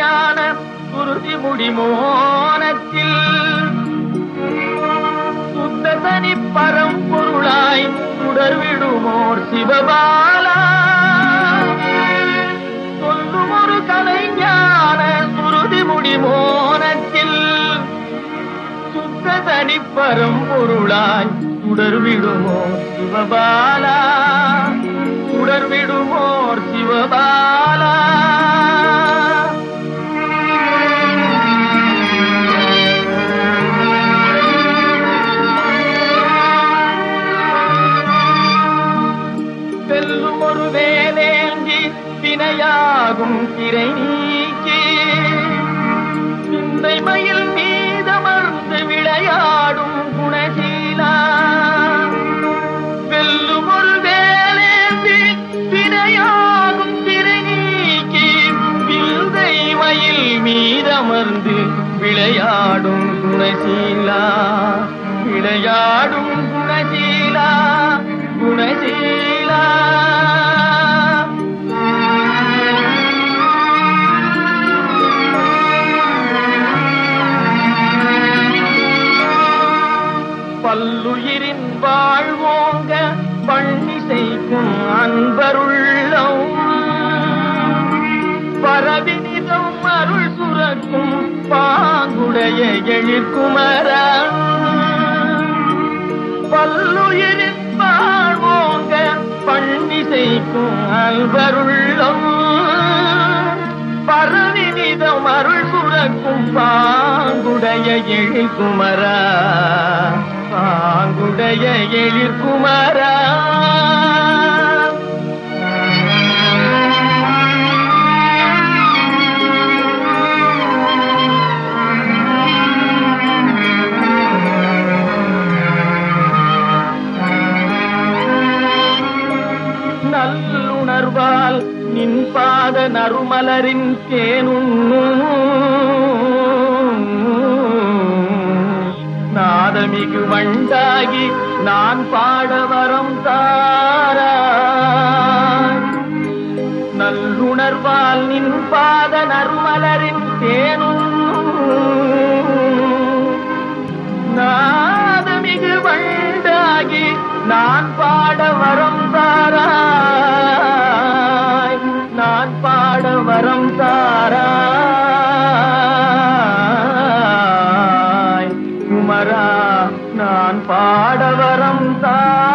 ஞான குருதி முடிமோனத்தில் சுத்த தனி பரம்பொருளாய் சுடர்விடுமோர் சிவபாலா சொல்லும் ஒரு கலைஞான சுருதி முடிமோனத்தில் சுத்த தனி பரம்பொருளாய் சுடர்விடுமோர் சிவபாலா சுடர்விடுமோர் சிவபாலா செல்லும் ஒரு வேலேந்தி வினையாகும் திரை நீக்கி சிந்தை மயில் மீதமர்ந்து விளையாடும் குணசீலா வெல்லும் ஒரு வேலேந்தி வினையாகும் திரை நீக்கி சிந்தை மயில் மீதமர்ந்து விளையாடும் குணசீலா விளையாடும் குணசீலா குணசீலா பல்லுயிரின் வாழ்வோங்க பண்ணிசைக்கும் அன்பருள்ளம் பரவினிதம் அருள் சுரக்கும் பாங்குடைய எழிற்குமரா பல்லுயிரின் வாழ்வோங்க பண்ணிசைக்கும் அல்வருள்ளம் பரவினிதம் அருள் சுரக்கும் பாங்குடைய எழிற்குமரா பாங்குடைய எழிற்குமரா நல்லுணர்வால் நின் பாத நறுமலரின் தேனுண்ணும் நாதமிகு வண்டாகி நான் பாட வரம் தாராய் நல்லுணர்வால் நின் பாத நறுமலரின் தேனுண்ணும் நாதமிகு வண்டாகி நான் பாட வரம் தாராய் நான் பாட வரம் தாராய் குமரா நான் பாட வரம் தாராய்